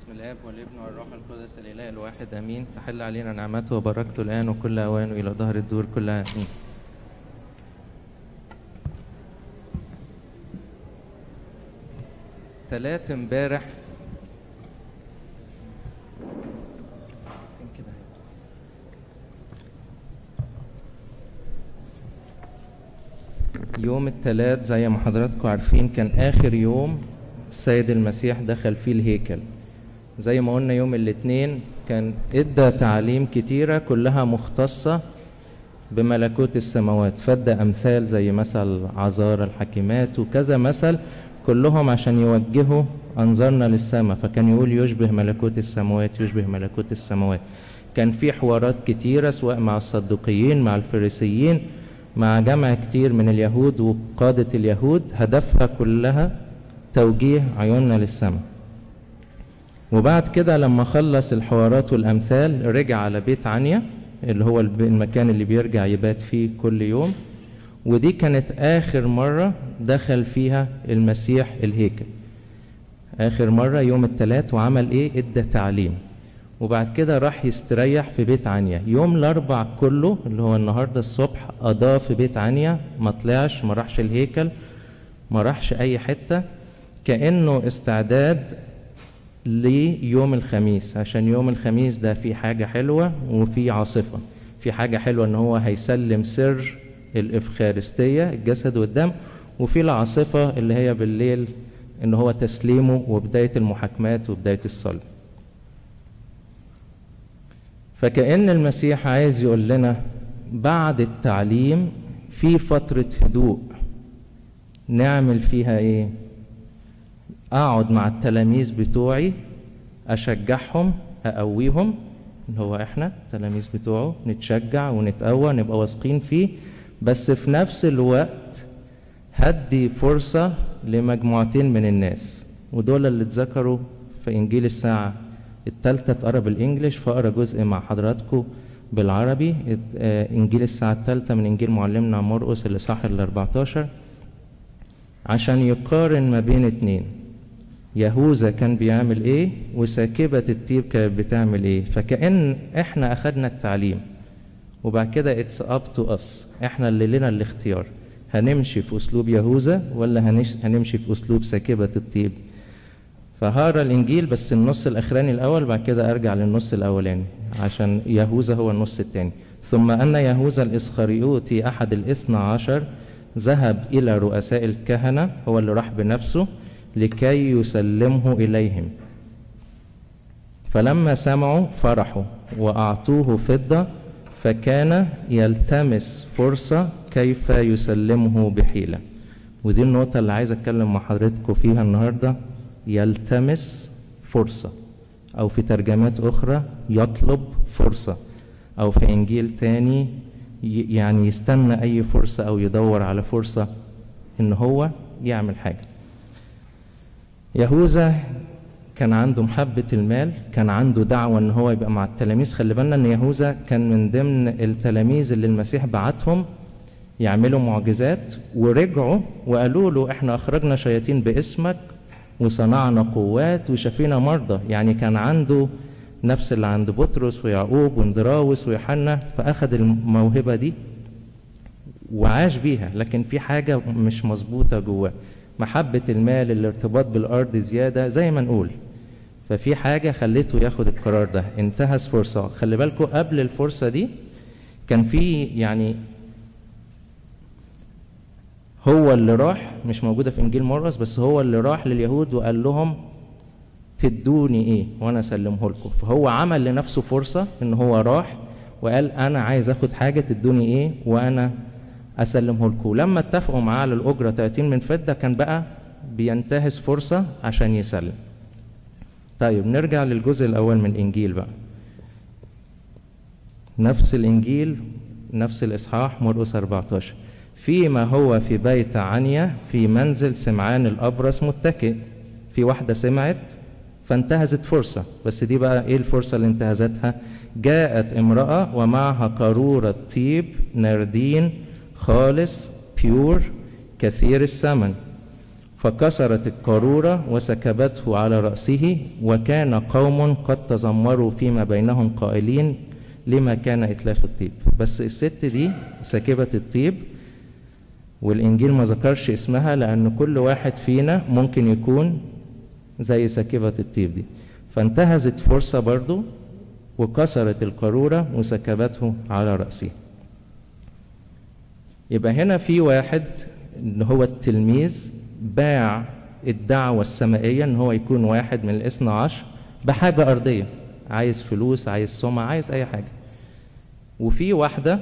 بسم الاب والابن والروح القدس الاله الواحد امين تحل علينا نعمته وبركته الان وكل اوان الى ظهر الدور كلها امين تلات امبارح فين كده؟ يوم التلات زي ما حضراتكم عارفين كان آخر يوم السيد المسيح دخل فيه الهيكل زي ما قلنا يوم الاثنين كان ادى تعاليم كتيرة كلها مختصة بملكوت السماوات فدى أمثال زي مثل عذار الحكيمات وكذا مثل كلهم عشان يوجهوا أنظارنا للسماء فكان يقول يشبه ملكوت السماوات يشبه ملكوت السماوات كان في حوارات كتيرة سواء مع الصدوقيين مع الفريسيين مع جمع كتير من اليهود وقادة اليهود هدفها كلها توجيه عيوننا للسماء وبعد كده لما خلص الحوارات والأمثال رجع على بيت عنيا اللي هو الب- المكان اللي بيرجع يبات فيه كل يوم ودي كانت آخر مرة دخل فيها المسيح الهيكل آخر مرة يوم الثلاث وعمل إيه؟ إدى تعليم وبعد كده راح يستريح في بيت عنيا يوم الأربع كله اللي هو النهاردة الصبح قضاه في بيت عنيا ما طلعش ما راحش الهيكل ما راحش أي حتة كأنه استعداد ليوم الخميس عشان يوم الخميس ده في حاجة حلوة وفي عاصفة في حاجة حلوة ان هو هيسلم سر الإفخارستية الجسد والدم وفي العاصفة اللي هي بالليل ان هو تسليمه وبداية المحاكمات وبداية الصلب فكأن المسيح عايز يقول لنا بعد التعليم في فترة هدوء نعمل فيها ايه اقعد مع التلاميذ بتوعي اشجعهم اقويهم اللي هو احنا التلاميذ بتوعه نتشجع ونتقوى نبقى واثقين فيه بس في نفس الوقت هدي فرصة لمجموعتين من الناس ودول اللي اتذكروا في انجيل الساعة التالتة اتقرا بالانجلش فاقرا جزء مع حضراتكم بالعربي ات- آه، انجيل الساعة التالتة من انجيل معلمنا مرقس اللي صح ال 14 عشان يقارن ما بين اتنين يهوذا كان بيعمل ايه وساكبة الطيب كانت بتعمل ايه فكأن احنا اخدنا التعليم وبعد كده اتس اب تو اس احنا اللي لنا الاختيار هنمشي في اسلوب يهوذا ولا هنش- هنمشي في اسلوب ساكبة الطيب فهقرا الانجيل بس النص الاخراني الاول بعد كده ارجع للنص الاولاني عشان يهوذا هو النص الثاني ثم ان يهوذا الاسخريوطي احد الاثنى عشر ذهب الى رؤساء الكهنه هو اللي راح بنفسه لكي يسلمه اليهم فلما سمعوا فرحوا واعطوه فضه فكان يلتمس فرصه كيف يسلمه بحيله ودي النقطه اللي عايز اتكلم مع حضرتكم فيها النهارده يلتمس فرصه او في ترجمات اخرى يطلب فرصه او في انجيل تاني ي- يعني يستنى اي فرصه او يدور على فرصه ان هو يعمل حاجه يهوذا كان عنده محبة المال كان عنده دعوة ان هو يبقى مع التلاميذ خلي بالنا ان يهوذا كان من ضمن التلاميذ اللي المسيح بعتهم يعملوا معجزات ورجعوا وقالوا له احنا اخرجنا شياطين باسمك وصنعنا قوات وشفينا مرضى يعني كان عنده نفس اللي عند بطرس ويعقوب واندراوس ويوحنا فاخذ الموهبة دي وعاش بيها لكن في حاجة مش مظبوطة جواه محبة المال الارتباط بالأرض زيادة زي ما نقول ففي حاجة خلته ياخد القرار ده انتهز فرصة خلي بالكم قبل الفرصة دي كان في يعني هو اللي راح مش موجودة في إنجيل مرقس بس هو اللي راح لليهود وقال لهم تدوني ايه وانا اسلمه لكم فهو عمل لنفسه فرصة ان هو راح وقال انا عايز اخد حاجة تدوني ايه وانا اسلمه لكم لما اتفقوا معاه على الاجرة 30 من فضة كان بقى بينتهز فرصة عشان يسلم طيب نرجع للجزء الاول من الانجيل بقى نفس الانجيل نفس الاصحاح مرقس 14 فيما هو في بيت عنيا في منزل سمعان الابرص متكئ في واحده سمعت فانتهزت فرصه بس دي بقى ايه الفرصه اللي انتهزتها جاءت امراه ومعها قاروره طيب ناردين خالص بيور كثير الثمن فكسرت القارورة وسكبته على رأسه وكان قوم قد تذمروا فيما بينهم قائلين لما كان إتلاف الطيب بس الست دي ساكبة الطيب والإنجيل ما ذكرش اسمها لأن كل واحد فينا ممكن يكون زي ساكبة الطيب دي فانتهزت فرصة برضو وكسرت القارورة وسكبته على رأسه يبقى هنا في واحد اللي هو التلميذ باع الدعوة السمائية ان هو يكون واحد من الاثنى عشر بحاجة أرضية عايز فلوس عايز سمعة عايز أي حاجة وفي واحدة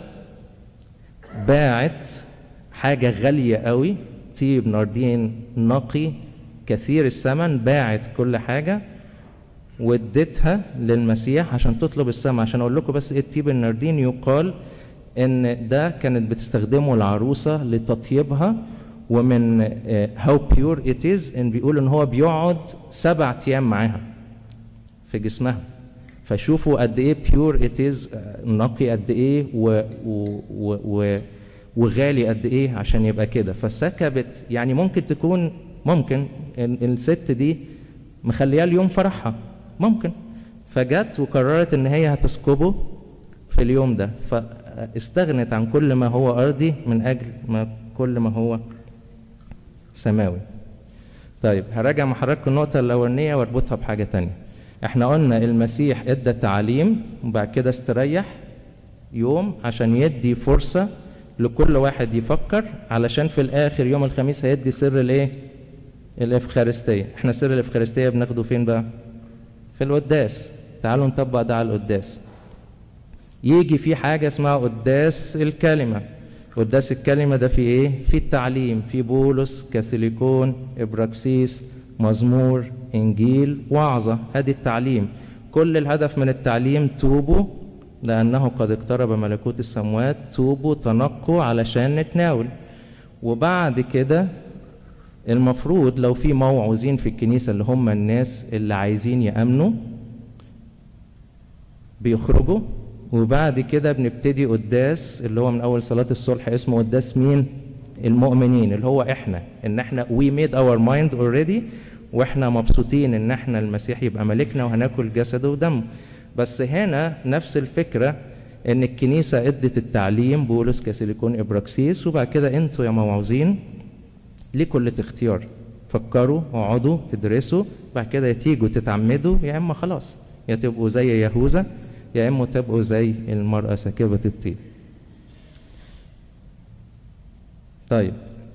باعت حاجة غالية قوي طيب ناردين نقي كثير الثمن باعت كل حاجة واديتها للمسيح عشان تطلب السماء عشان اقول لكم بس ايه الطيب الناردين يقال ان ده كانت بتستخدمه العروسه لتطيبها ومن هاو بيور ات از ان بيقول ان هو بيقعد سبع ايام معاها في جسمها فشوفوا قد ايه بيور ات از نقي قد ايه و, و, و, و وغالي قد ايه عشان يبقى كده فسكبت يعني ممكن تكون ممكن الست دي مخليها اليوم فرحها ممكن فجت وقررت ان هي هتسكبه في اليوم ده فاستغنت عن كل ما هو ارضي من اجل ما كل ما هو سماوي طيب هراجع مع حضراتكم النقطة الأولانية واربطها بحاجة تانية احنا قلنا المسيح ادى تعليم وبعد كده استريح يوم عشان يدي فرصة لكل واحد يفكر علشان في الآخر يوم الخميس هيدي سر الايه؟ الإفخارستية احنا سر الإفخارستية بناخده فين بقى؟ في القداس تعالوا نطبق ده على القداس يجي في حاجة اسمها قداس الكلمة قداس الكلمة ده في ايه؟ في التعليم في بولس كاثوليكون ابراكسيس مزمور انجيل وعظة ادي التعليم كل الهدف من التعليم توبوا لأنه قد اقترب ملكوت السموات توبوا تنقوا علشان نتناول وبعد كده المفروض لو في موعوظين في الكنيسة اللي هم الناس اللي عايزين يأمنوا بيخرجوا وبعد كده بنبتدي قداس اللي هو من أول صلاة الصلح اسمه قداس مين؟ المؤمنين اللي هو احنا ان احنا we made our mind already واحنا مبسوطين ان احنا المسيح يبقى ملكنا وهناكل جسده ودمه بس هنا نفس الفكرة ان الكنيسة ادت التعليم بولس كسيليكون ابراكسيس وبعد كده انتوا يا موعظين ليكوا اللي اختيار فكروا اقعدوا ادرسوا بعد كده تيجوا تتعمدوا يا اما خلاص يا تبقوا زي يهوذا يا اما تبقوا زي المرأة ساكبة الطين طيب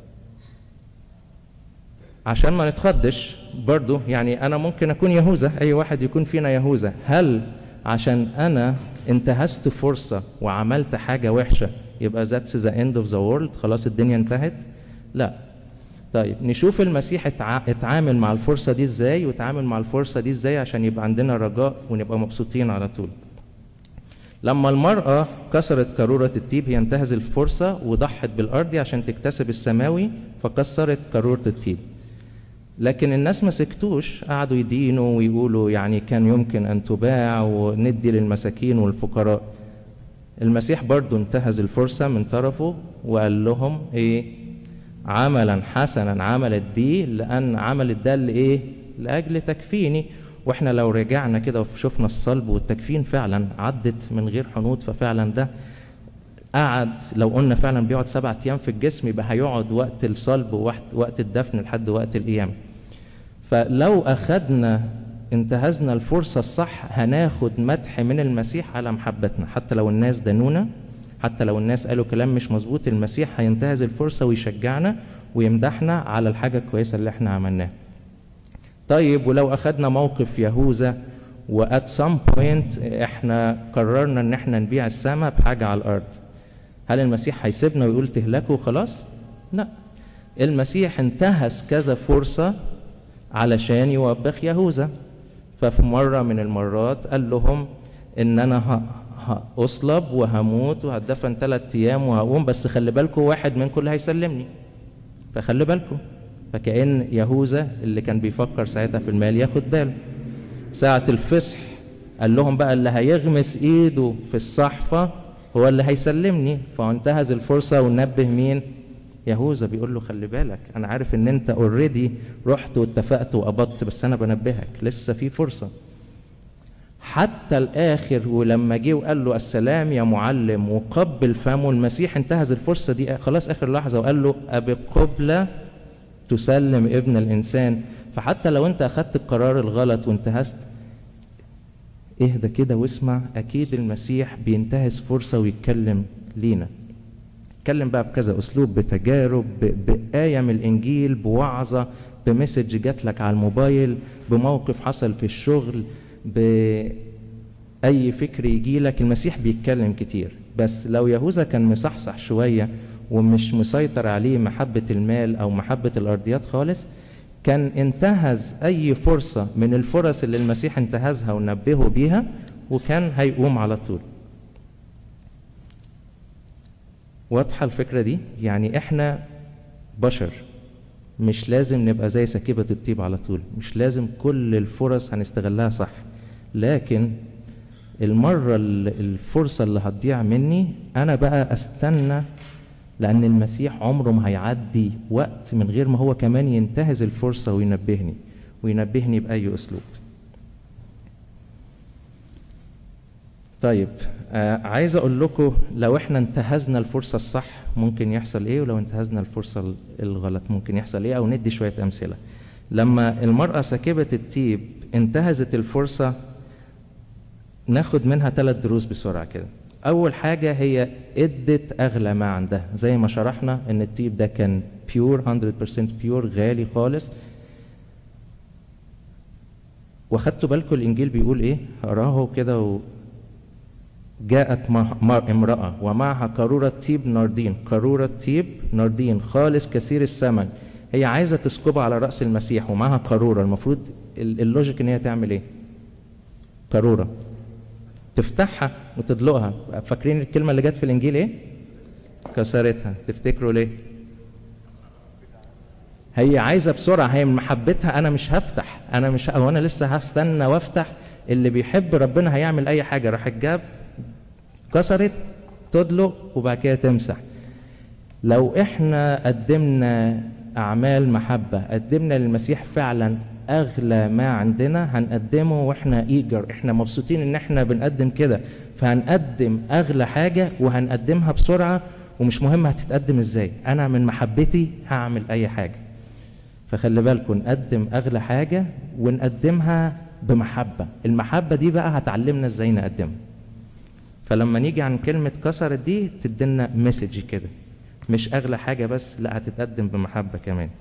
عشان ما نتخضش برضو يعني انا ممكن اكون يهوذا اي واحد يكون فينا يهوذا هل عشان انا انتهزت فرصة وعملت حاجة وحشة يبقى that's the end of the world خلاص الدنيا انتهت لا طيب نشوف المسيح اتعامل مع الفرصة دي ازاي واتعامل مع الفرصة دي ازاي عشان يبقى عندنا رجاء ونبقى مبسوطين على طول لما المرأة كسرت قارورة الطيب هي انتهز الفرصة وضحت بالأرض عشان تكتسب السماوي فكسرت قارورة الطيب لكن الناس ما سكتوش قعدوا يدينوا ويقولوا يعني كان يمكن أن تباع وندي للمساكين والفقراء المسيح برضو انتهز الفرصة من طرفه وقال لهم ايه عملا حسنا عملت بيه لأن عملت ده لإيه لأجل تكفيني واحنا لو رجعنا كده وشفنا الصلب والتكفين فعلا عدت من غير حنوط ففعلا ده قعد لو قلنا فعلا بيقعد سبعة ايام في الجسم يبقى هيقعد وقت الصلب ووقت الدفن لحد وقت القيامة فلو اخدنا انتهزنا الفرصة الصح هناخد مدح من المسيح على محبتنا حتى لو الناس دانونا حتى لو الناس قالوا كلام مش مظبوط المسيح هينتهز الفرصة ويشجعنا ويمدحنا على الحاجة الكويسة اللي احنا عملناها طيب ولو اخدنا موقف يهوذا وات سام بوينت احنا قررنا ان احنا نبيع السماء بحاجه على الارض هل المسيح هيسيبنا ويقول تهلكوا وخلاص لا المسيح انتهز كذا فرصه علشان يوبخ يهوذا ففي مره من المرات قال لهم ان انا هأصلب وهموت وهدفن ثلاث ايام وهقوم بس خلي بالكم واحد منكم اللي هيسلمني فخلي بالكم فكأن يهوذا اللي كان بيفكر ساعتها في المال ياخد باله ساعة الفصح قال لهم بقى اللي هيغمس ايده في الصحفة هو اللي هيسلمني فانتهز الفرصة ونبه مين يهوذا بيقول له خلي بالك انا عارف ان انت اوريدي رحت واتفقت وقبضت بس انا بنبهك لسه في فرصه حتى الاخر ولما جه وقال له السلام يا معلم وقبل فمه المسيح انتهز الفرصه دي خلاص اخر لحظه وقال له ابقبله تسلم ابن الانسان فحتى لو انت اخدت القرار الغلط وانتهزت اهدى كده واسمع اكيد المسيح بينتهز فرصه ويتكلم لينا اتكلم بقى بكذا اسلوب بتجارب بايه من الانجيل بوعظه بمسج جات لك على الموبايل بموقف حصل في الشغل باي فكر يجي لك المسيح بيتكلم كتير بس لو يهوذا كان مصحصح شويه ومش مسيطر عليه محبه المال او محبه الارضيات خالص كان انتهز اي فرصه من الفرص اللي المسيح انتهزها ونبهه بيها وكان هيقوم على طول واضحه الفكره دي يعني احنا بشر مش لازم نبقى زي سكيبة الطيب على طول مش لازم كل الفرص هنستغلها صح لكن المرة الفرصة اللي هتضيع مني أنا بقى أستنى لأن المسيح عمره ما هيعدي وقت من غير ما هو كمان ينتهز الفرصة وينبهني وينبهني بأي أسلوب طيب آه عايز اقول لكم لو احنا انتهزنا الفرصه الصح ممكن يحصل ايه ولو انتهزنا الفرصه الغلط ممكن يحصل ايه او ندي شويه امثله لما المراه ساكبه التيب انتهزت الفرصه ناخد منها ثلاث دروس بسرعه كده اول حاجه هي ادت اغلى ما عندها زي ما شرحنا ان التيب ده كان بيور 100% بيور غالي خالص واخدتوا بالكم الانجيل بيقول ايه هقراه كده و... جاءت امرأة ومعها قارورة تيب ناردين قارورة تيب ناردين خالص كثير الثمن هي عايزة تسكبه على رأس المسيح ومعها قارورة المفروض اللوجيك ان هي تعمل ايه قارورة تفتحها وتدلقها فاكرين الكلمة اللي جت في الانجيل ايه كسرتها تفتكروا ليه هي عايزة بسرعة هي من محبتها انا مش هفتح انا مش هو انا لسه هستنى وافتح اللي بيحب ربنا هيعمل اي حاجة راح جاب كسرت تدلق وبعد كده تمسح لو احنا قدمنا اعمال محبه قدمنا للمسيح فعلا اغلى ما عندنا هنقدمه واحنا ايجر احنا مبسوطين ان احنا بنقدم كده فهنقدم اغلى حاجه وهنقدمها بسرعه ومش مهم هتتقدم ازاي انا من محبتي هعمل اي حاجه فخلي بالكم نقدم اغلى حاجه ونقدمها بمحبه المحبه دي بقى هتعلمنا ازاي نقدمها فلما نيجي عن كلمة كسرت دي تدينا مسج كده مش أغلى حاجة بس لا هتتقدم بمحبة كمان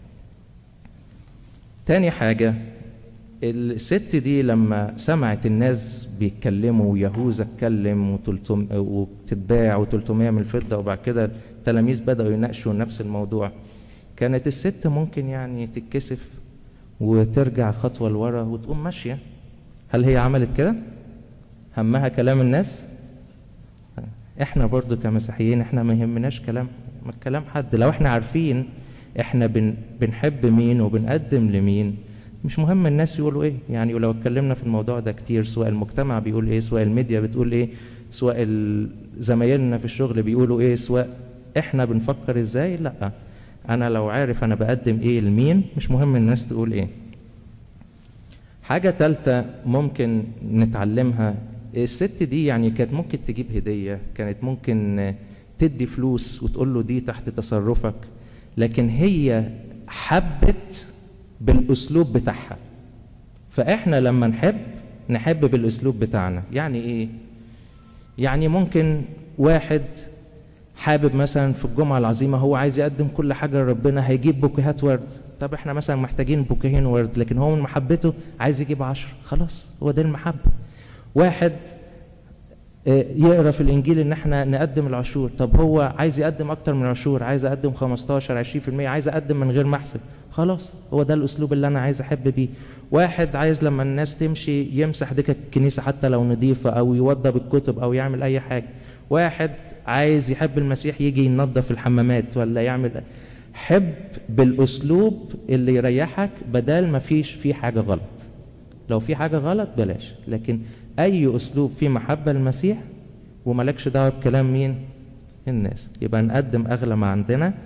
تاني حاجة الست دي لما سمعت الناس بيتكلموا ويهوذا اتكلم وتلتم وبتتباع و300 من الفضة وبعد كده التلاميذ بدأوا يناقشوا نفس الموضوع كانت الست ممكن يعني تتكسف وترجع خطوة لورا وتقوم ماشية هل هي عملت كده؟ همها كلام الناس؟ احنا برضو كمسيحيين احنا ما يهمناش كلام كلام حد لو احنا عارفين احنا بن بنحب مين وبنقدم لمين مش مهم الناس يقولوا ايه يعني ولو اتكلمنا في الموضوع ده كتير سواء المجتمع بيقول ايه سواء الميديا بتقول ايه سواء زمايلنا في الشغل بيقولوا ايه سواء احنا بنفكر ازاي لا انا لو عارف انا بقدم ايه لمين مش مهم الناس تقول ايه حاجة تالتة ممكن نتعلمها الست دي يعني كانت ممكن تجيب هدية كانت ممكن تدي فلوس وتقول له دي تحت تصرفك لكن هي حبت بالاسلوب بتاعها فاحنا لما نحب نحب بالاسلوب بتاعنا يعني ايه يعني ممكن واحد حابب مثلا في الجمعة العظيمة هو عايز يقدم كل حاجة لربنا هيجيب بوكيهات ورد طب احنا مثلا محتاجين بوكيهين ورد لكن هو من محبته عايز يجيب عشر خلاص هو ده المحبة واحد يقرا في الانجيل ان احنا نقدم العشور طب هو عايز يقدم اكتر من عشور عايز اقدم 15 20% عايز اقدم من غير ما احسب خلاص هو ده الاسلوب اللي انا عايز احب بيه واحد عايز لما الناس تمشي يمسح دكك الكنيسه حتى لو نظيفه او يوضب الكتب او يعمل اي حاجه واحد عايز يحب المسيح يجي ينظف الحمامات ولا يعمل حب بالاسلوب اللي يريحك بدل ما فيش فيه حاجه غلط لو في حاجه غلط بلاش لكن اي اسلوب فيه محبه للمسيح وملكش دعوه بكلام مين الناس يبقى نقدم اغلى ما عندنا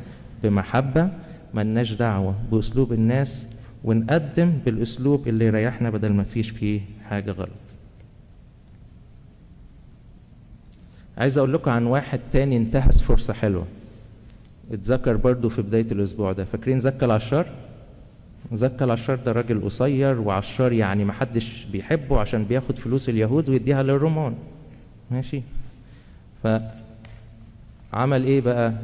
بمحبة ملناش دعوة بأسلوب الناس ونقدم بالأسلوب اللي يريحنا بدل ما فيش فيه حاجة غلط عايز أقول لكم عن واحد تاني انتهز فرصة حلوة اتذكر برضو في بداية الأسبوع ده فاكرين زكى العشار؟ زكى العشار ده راجل قصير وعشار يعني محدش بيحبه عشان بياخد فلوس اليهود ويديها للرومان ماشي فعمل ايه بقى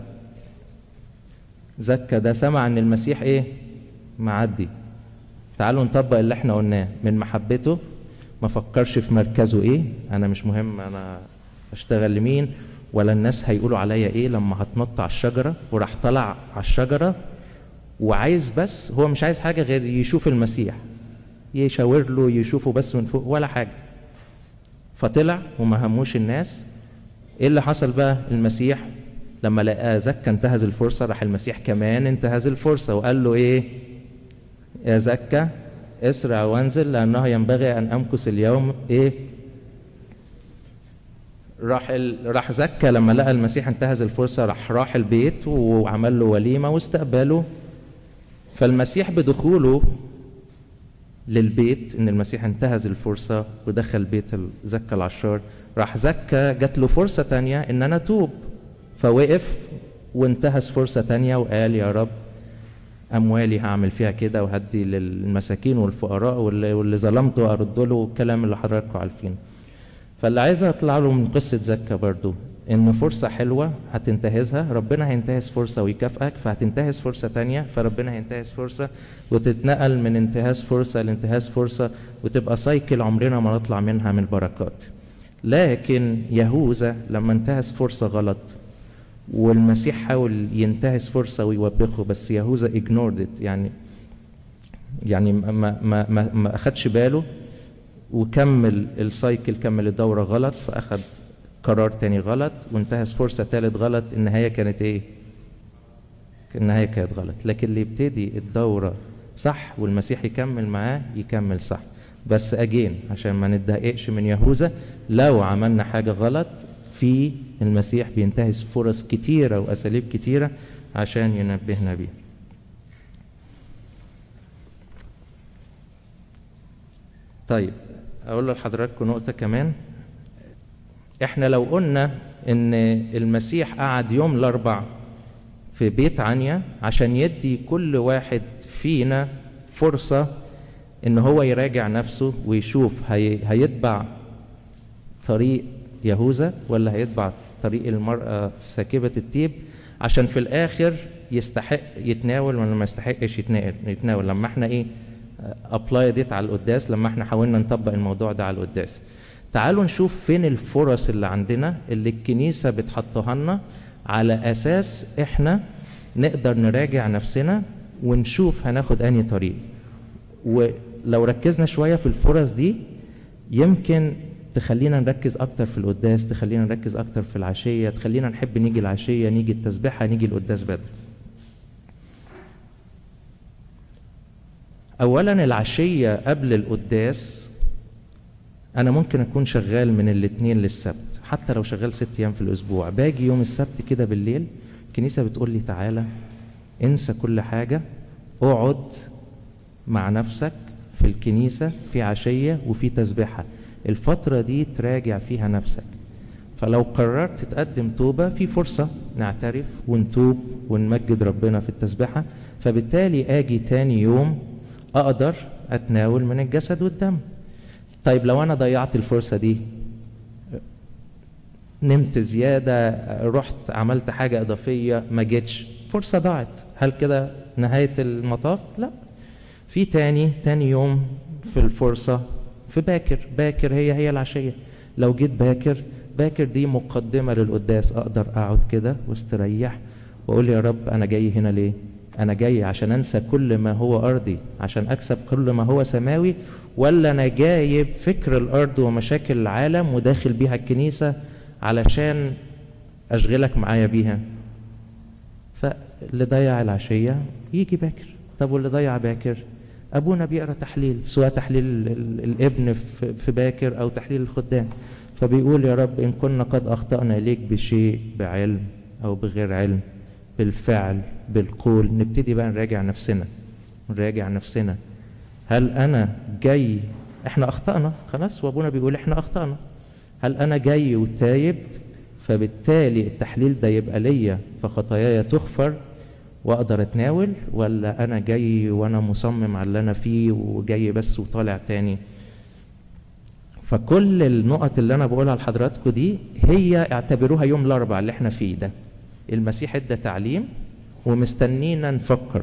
زكى ده سمع ان المسيح ايه معدي تعالوا نطبق اللي احنا قلناه من محبته ما فكرش في مركزه ايه انا مش مهم انا اشتغل لمين ولا الناس هيقولوا عليا ايه لما هتنط على الشجره وراح طلع على الشجره وعايز بس هو مش عايز حاجه غير يشوف المسيح يشاور له يشوفه بس من فوق ولا حاجه فطلع وما هموش الناس ايه اللي حصل بقى المسيح لما لقى زكا انتهز الفرصه راح المسيح كمان انتهز الفرصه وقال له ايه يا زكا اسرع وانزل لانه ينبغي ان امكث اليوم ايه راح ال... راح زكا لما لقى المسيح انتهز الفرصه راح راح البيت وعمل له وليمه واستقبله فالمسيح بدخوله للبيت ان المسيح انتهز الفرصه ودخل بيت زكا العشار راح زكا جات له فرصه تانية ان انا اتوب فوقف وانتهز فرصه تانية وقال يا رب اموالي هعمل فيها كده وهدي للمساكين والفقراء واللي, واللي ظلمته ارد له الكلام اللي حضراتكم عارفينه فاللي عايز اطلع له من قصه زكا برضو ان فرصه حلوه هتنتهزها ربنا هينتهز فرصه ويكافئك فهتنتهز فرصه تانية فربنا هينتهز فرصه وتتنقل من انتهاز فرصه لانتهاز فرصه وتبقى سايكل عمرنا ما نطلع منها من البركات لكن يهوذا لما انتهز فرصه غلط والمسيح حاول ينتهز فرصه ويوبخه بس يهوذا اجنورد يعني يعني ما ما ما, ما اخدش باله وكمل السايكل كمل الدوره غلط فاخد قرار تاني غلط وانتهز فرصه تالت غلط النهايه كانت ايه النهايه كانت غلط لكن اللي يبتدي الدوره صح والمسيح يكمل معاه يكمل صح بس اجين عشان ما نتضايقش من يهوذا لو عملنا حاجه غلط في المسيح بينتهز فرص كتيره واساليب كتيره عشان ينبهنا بيها طيب اقول لحضراتكم نقطه كمان احنا لو قلنا ان المسيح قعد يوم الاربع في بيت عنيا عشان يدي كل واحد فينا فرصه ان هو يراجع نفسه ويشوف هي هيتبع طريق يهوذا ولا هيتبع طريق المرأة ساكبة التيب عشان في الآخر يستحق يتناول ولا ما يستحقش يتناول يتناول لما احنا ايه ابلاي ديت على القداس لما احنا حاولنا نطبق الموضوع ده على القداس تعالوا نشوف فين الفرص اللي عندنا اللي الكنيسة بتحطها لنا على أساس احنا نقدر نراجع نفسنا ونشوف هناخد أنهي طريق ولو ركزنا شوية في الفرص دي يمكن تخلينا نركز أكتر في القداس تخلينا نركز أكتر في العشية تخلينا نحب نيجي العشية نيجي التسبيحة نيجي القداس بدري أولا العشية قبل القداس أنا ممكن أكون شغال من الاثنين للسبت حتى لو شغال ست أيام في الأسبوع باجي يوم السبت كده بالليل الكنيسة بتقول لي تعالى انسى كل حاجة اقعد مع نفسك في الكنيسة في عشية وفي تسبيحة الفترة دي تراجع فيها نفسك فلو قررت تقدم توبة في فرصة نعترف ونتوب ونمجد ربنا في التسبيحة فبالتالي اجي تاني يوم اقدر اتناول من الجسد والدم طيب لو انا ضيعت الفرصة دي نمت زيادة رحت عملت حاجة اضافية ما جيتش فرصة ضاعت هل كده نهاية المطاف لا في تاني تاني يوم في الفرصة في باكر باكر هي هي العشية لو جيت باكر باكر دي مقدمة للقداس أقدر أقعد كده واستريح وأقول يا رب أنا جاي هنا ليه أنا جاي عشان أنسى كل ما هو أرضي عشان أكسب كل ما هو سماوي ولا أنا جايب فكر الأرض ومشاكل العالم وداخل بيها الكنيسة علشان أشغلك معايا بيها فاللي ضيع العشية يجي باكر طب واللي ضيع باكر ابونا بيقرا تحليل سواء تحليل الابن في باكر او تحليل الخدام فبيقول يا رب ان كنا قد اخطانا اليك بشيء بعلم او بغير علم بالفعل بالقول نبتدي بقى نراجع نفسنا نراجع نفسنا هل انا جاي احنا اخطأنا خلاص وابونا بيقول احنا اخطأنا هل انا جاي وتايب فبالتالي التحليل ده يبقى ليا فخطاياي تغفر واقدر اتناول ولا انا جاي وانا مصمم على اللي انا فيه وجاي بس وطالع تاني فكل النقط اللي انا بقولها لحضراتكم دي هي اعتبروها يوم الاربعاء اللي احنا فيه ده المسيح ادى تعليم ومستنينا نفكر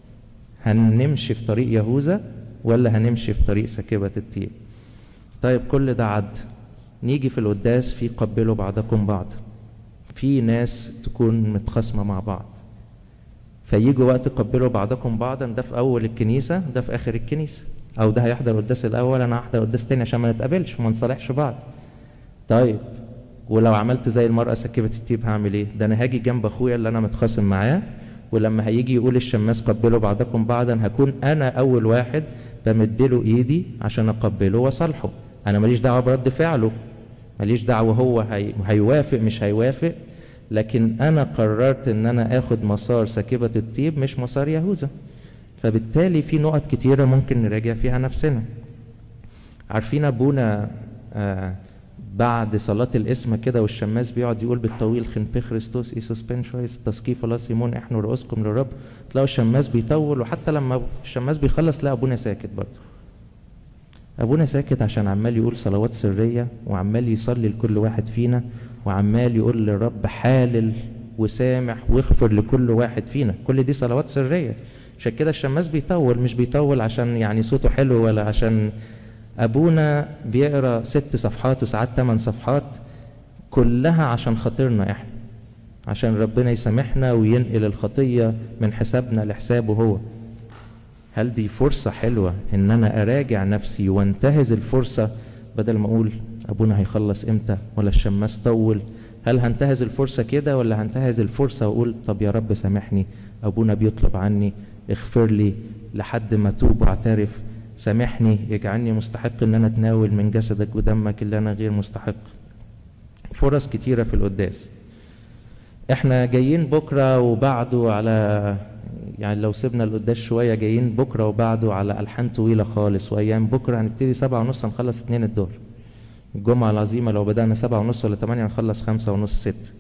هنمشي في طريق يهوذا ولا هنمشي في طريق سكبة التيب طيب كل ده عد نيجي في القداس في قبلوا بعضكم بعض في ناس تكون متخاصمة مع بعض فيجوا وقت قبلوا بعضكم بعضا ده في اول الكنيسة ده في اخر الكنيسة او ده هيحضر القداس الاول انا هحضر القداس تاني عشان ما نتقابلش وما نصالحش بعض طيب ولو عملت زي المرأة سكبة التيب هعمل ايه ده انا هاجي جنب اخويا اللي انا متخاصم معاه ولما هيجي يقول الشماس قبلوا بعضكم بعضا هكون انا اول واحد بمدله ايدي عشان اقبله واصالحه انا ماليش دعوه برد فعله ماليش دعوه هو هي... هيوافق مش هيوافق لكن انا قررت ان انا اخد مسار سكبة الطيب مش مسار يهوذا فبالتالي في نقط كتيرة ممكن نراجع فيها نفسنا عارفين ابونا آه بعد صلاة الاسم كده والشماس بيقعد يقول بالطويل خنبي خريستوس ايسوس بن شويس تسكي فلاس يمون احنا رؤوسكم للرب تلاقوا الشماس بيطول وحتى لما الشماس بيخلص لا ابونا ساكت برضه ابونا ساكت عشان عمال يقول صلوات سرية وعمال يصلي لكل واحد فينا وعمال يقول للرب حالل وسامح واغفر لكل واحد فينا كل دي صلوات سرية عشان كده الشماس بيطول مش بيطول عشان يعني صوته حلو ولا عشان ابونا بيقرا ست صفحات وساعات ثمان صفحات كلها عشان خاطرنا احنا عشان ربنا يسامحنا وينقل الخطيه من حسابنا لحسابه هو هل دي فرصه حلوه ان انا اراجع نفسي وانتهز الفرصه بدل ما اقول ابونا هيخلص امتى ولا الشماس طول هل هنتهز الفرصه كده ولا هنتهز الفرصه واقول طب يا رب سامحني ابونا بيطلب عني اغفر لي لحد ما اتوب واعترف سامحني يجعلني مستحق ان انا اتناول من جسدك ودمك اللي انا غير مستحق فرص كتيرة في القداس احنا جايين بكرة وبعده على يعني لو سيبنا القداس شوية جايين بكرة وبعده على ألحان طويلة خالص وأيام بكرة هنبتدي سبعة ونص هنخلص اتنين الظهر الجمعة العظيمة لو بدأنا سبعة ونص ولا تمانية هنخلص خمسة ونص ست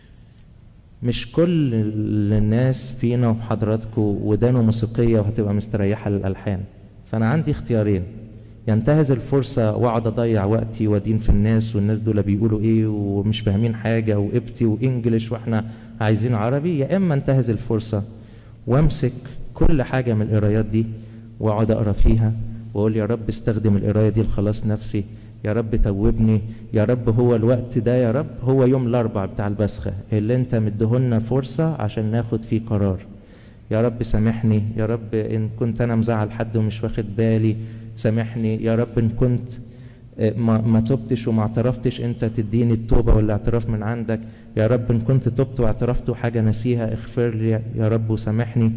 مش كل الناس فينا وفي حضراتكم ودانه موسيقية وهتبقى مستريحة للألحان فانا عندي اختيارين ينتهز الفرصة واقعد اضيع وقتي وادين في الناس والناس دول بيقولوا ايه ومش فاهمين حاجة وقبتي وانجلش واحنا عايزين عربي يا اما انتهز الفرصة وامسك كل حاجة من القرايات دي واقعد اقرا فيها واقول يا رب استخدم القراية دي لخلاص نفسي يا رب توبني يا رب هو الوقت ده يا رب هو يوم الاربع بتاع البسخة اللي انت مديهولنا فرصة عشان ناخد فيه قرار يا رب سامحني يا رب ان كنت انا مزعل حد ومش واخد بالي سامحني يا رب ان كنت ما, ما تبتش وما اعترفتش انت تديني التوبه والاعتراف من عندك يا رب ان كنت تبت واعترفت وحاجه نسيها اغفر لي يا رب وسامحني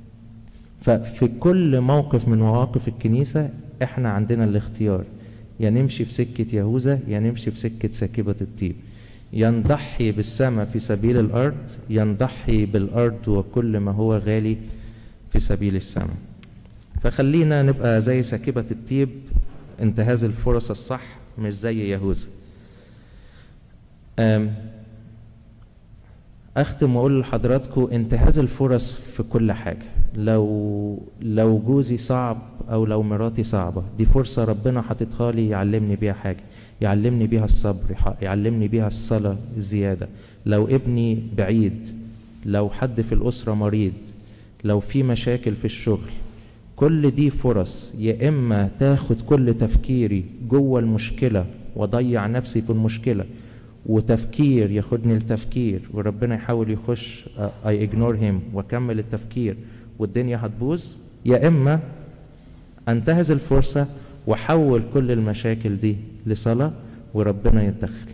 ففي كل موقف من مواقف الكنيسه احنا عندنا الاختيار يا نمشي في سكه يهوذا يا نمشي في سكه ساكبه الطيب ينضحي بالسماء في سبيل الأرض ينضحي بالأرض وكل ما هو غالي في سبيل السماء فخلينا نبقى زي ساكبة الطيب انتهاز الفرص الصح مش زي يهوذا أختم وأقول لحضراتكم انتهاز الفرص في كل حاجة لو لو جوزي صعب أو لو مراتي صعبة دي فرصة ربنا حاططها لي يعلمني بيها حاجة يعلمني بيها الصبر يعلمني بيها الصلاة الزيادة لو ابني بعيد لو حد في الأسرة مريض لو في مشاكل في الشغل كل دي فرص يا إما تاخد كل تفكيري جوه المشكلة وضيع نفسي في المشكلة وتفكير ياخدني التفكير وربنا يحاول يخش اي اجنور هيم واكمل التفكير والدنيا هتبوظ يا اما انتهز الفرصه واحول كل المشاكل دي لصلاه وربنا يتدخل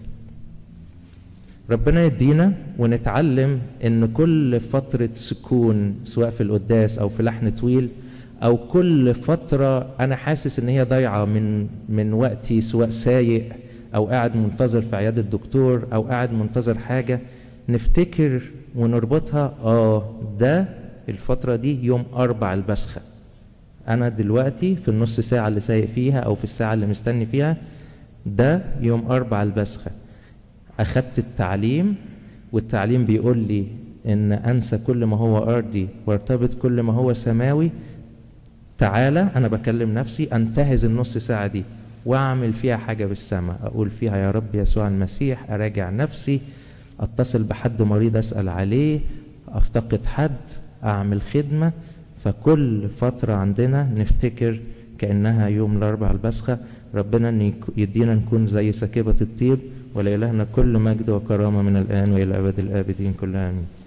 ربنا يدينا ونتعلم ان كل فتره سكون سواء في القداس او في لحن طويل او كل فتره انا حاسس ان هي ضايعه من من وقتي سواء سايق او قاعد منتظر في عياده الدكتور او قاعد منتظر حاجه نفتكر ونربطها اه ده الفترة دي يوم أربع البسخة أنا دلوقتي في النص ساعة اللي سايق فيها أو في الساعة اللي مستني فيها ده يوم أربع البسخة أخدت التعليم والتعليم بيقول لي إن أنسى كل ما هو أرضي وارتبط كل ما هو سماوي تعالى أنا بكلم نفسي أنتهز النص ساعة دي وأعمل فيها حاجة بالسماء أقول فيها يا رب يسوع المسيح أراجع نفسي أتصل بحد مريض أسأل عليه أفتقد حد أعمل خدمة فكل فترة عندنا نفتكر كأنها يوم الأربع البسخة ربنا يدينا نكون زي سكيبة الطيب ولإلهنا كل مجد وكرامة من الآن وإلى أبد الآبدين كلها آمين